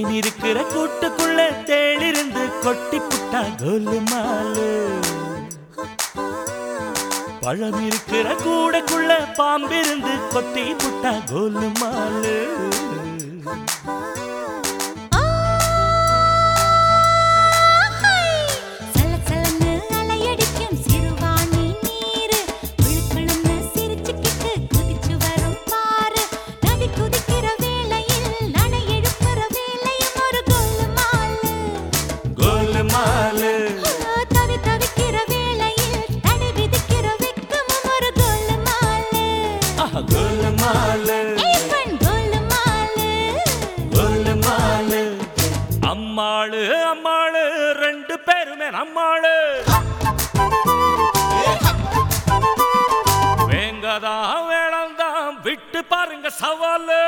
தேன் இருக்கிற கூட்டுக்குள்ள தேளிருந்து கொட்டி புட்டா கோலுமாலு பழம் இருக்கிற கூடைக்குள்ள பாம்பிருந்து கொத்தி புட்டா கோலுமாலு சலசலன்னு அலையடிக்கும் சிறுவாணி நீரு விழுக்குழுன்னு சிரிச்சுக்கிட்டு குதிச்சு வரும் பாரு நதி குதிக்கிற வேளையில் நடை எழுப்புற வேளையும் ஒரு கோலுமாலு கோலுமாலு தவி தவிக்கிற வேளையில் தடை விதிக்கிற வெக்கமும் ஒரு கோலுமாலு ஆஹா, கோலுமாலு ஏப்பன் கோலுமாலு கோலுமாலு அம்மாளு அம்மாளு ரெண்டு பேருமே நம்மாளு வேங்கதா வேணாம்தான் விட்டு பாருங்க சவாலு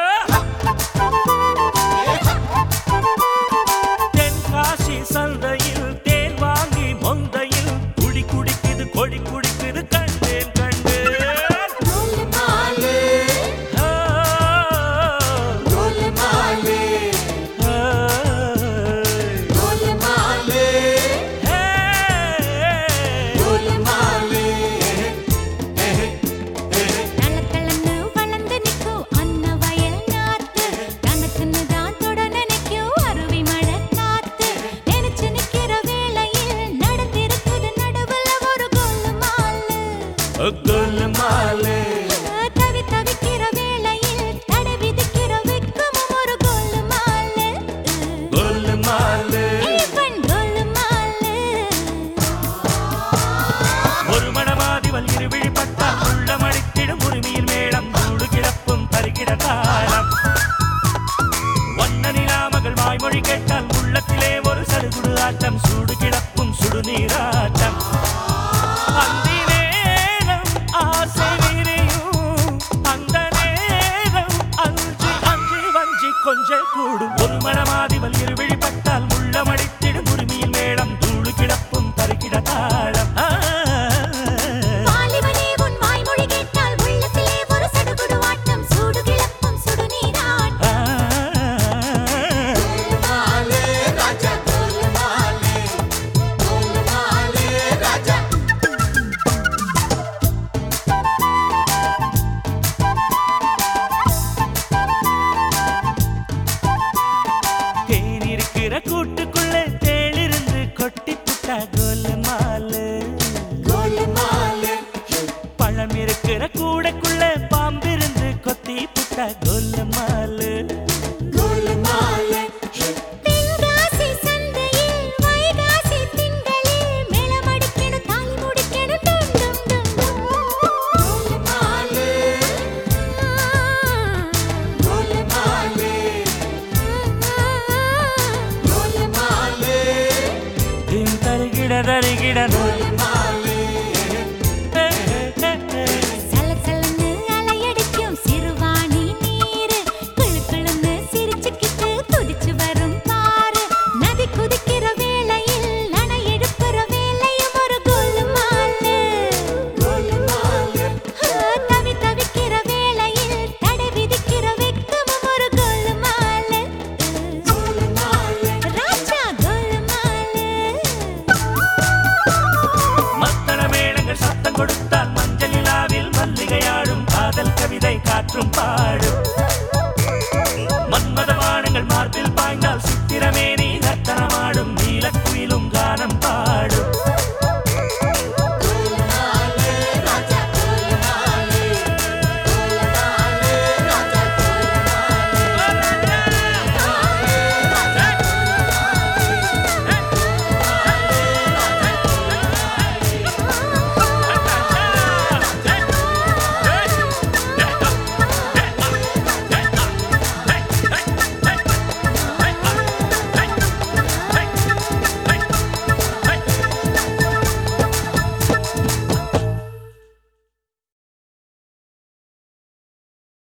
தென்காசி சந்தையில் தேன் வாங்கி மொந்தையில் குடி குடிக்குது கொடி குடிக்குது கண்டேன் கண்டேன் கோலுமாலு ஆ, கோலுமாலு ஆ, கோலுமாலு ஹே. கோலுமாலு தளதளன்னு வளர்ந்து நிக்கும் அன்ன வயல் நாத்து தனக்குன்னு தான் தொட நினைக்கும் அருவி மழை காத்து நினைச்சு நிக்கிற வேளையில் நடந்திருக்குது நடுவுல ஒரு கோலுமாலு கோலுமாலு தவி தவிக்கிற வேளையில் தடை விதிக்கிற வெக்கமும் ஒரு கோலுமாலு கோலுமாலு ஏப்பன் கோலுமாலு ஒரு மணமாதிவல் இருவிழிப்பட்டா உள்ள மடித்திடும் உரிமையில் மேளம் மூடு கிடப்பும் தருகிற தாளம் ஒன்ன நிலாமகள் வாய்மொழி கேட்டால் உள்ளத்திலே ஒரு சடுகுடு ஆட்டம் சூடு கிடப்பும் சுடுநீராட்டம் அந்தி நேரம் ஆசை விரியும் அந்த நேரம் அஞ்சி அஞ்சி வஞ்சி கொஞ்சம் கூடும் ஒரு மணமாதிவல் இருவிழிப்பட்டால் உள்ள மடித்திடும் உரிமையில் மேளம் தூளு கிடப்பும் தருகிற தாளம் ஆ. வாலிபனே உன் வாய்மொழி கேட்டால் உள்ளத்திலே ஒரு சடுகுடு ஆட்டம் சூடு கிளப்பும் சுடுநீராட்டம் ஆ. தேன் இருக்கிற கூட்டுக்குள்ள தேளிருந்து கொட்டி புட்டா கோலமாலு பழம் இருக்கிற கூடைக்குள்ள பாம்பிருந்து கொத்தி புட்டா